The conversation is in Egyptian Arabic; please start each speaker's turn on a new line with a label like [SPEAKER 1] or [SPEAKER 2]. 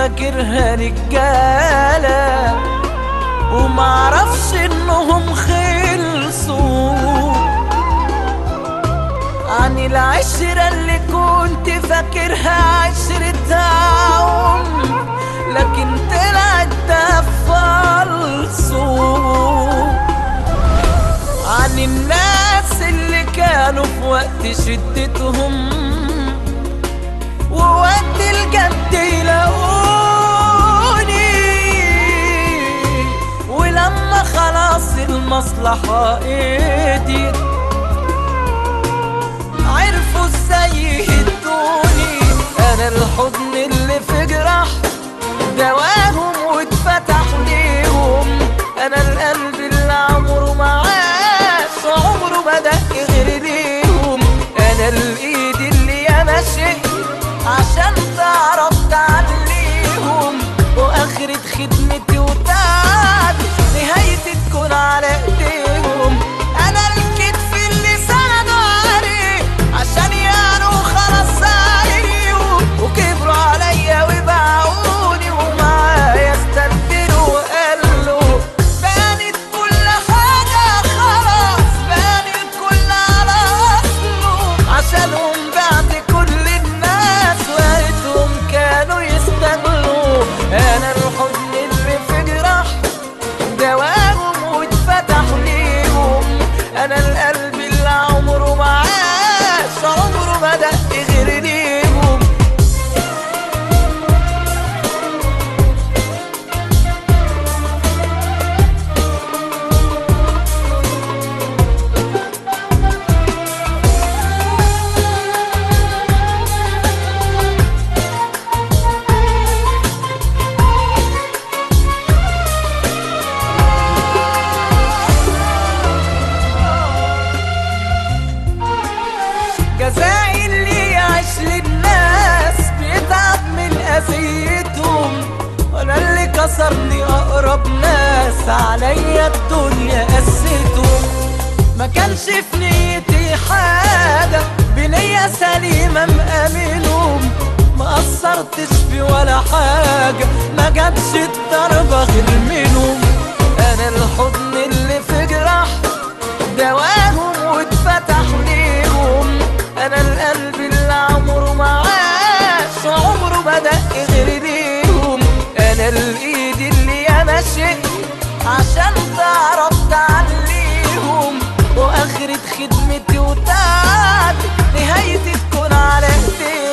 [SPEAKER 1] فاكرها رجالة ومعرفش انهم خلصوا عن العشرة اللي كنت فاكرها عشرة عمر لكن طلعت ده فالصو عن الناس اللي كانوا في وقت شدتهم ووقت الجد يلاقوني ولما خلاص المصلحة ايديت عرفوا ازاي يهدوني انا الحضن اللي في جراح دواهم واتفتح ليهم انا القلب اللي عمره ما عاش عمره ما دق غير ليهم انا الايد اللي انا شئت عشان تعرف تعليهم واخرة خدمتي وتعبي نهايتي تكون على ايديهم انا الكتف اللي سندوا عليه عشان يانوا خلاص عليهم وكبروا عليا وباعوني ومعايا استبدلوا وقالوا بانت كل حاجة خلاص بانت كل على أصله عشانهم بعد كل الناس وقتهم كانوا يستغلوا أنا الحزن اللي في جراح دواهم واتفتح ليهم أنا القلب اللي عمره ما عاش عمره ما دق غير ليهم جزاء اللي يعيش للناس بيتعب من اذيتهم وانا اللي كسرني اقرب ناس عليا الدنيا قستهم ما كانش في نيتي حاجة بنية سليمة مأمنهم ما قصرتش في ولا حاجة ما جاتش الضربة غير منهم انا الحضن اللي في جراح دواهم واتفتح ليهم انا القلب اللي عمره ما عاش عمره ما دق غير ليهم انا الايد اللي انا شئت عشان تعرف تعليهم واخرة خدمتي وتعبي نهايتي تكون على ايديهم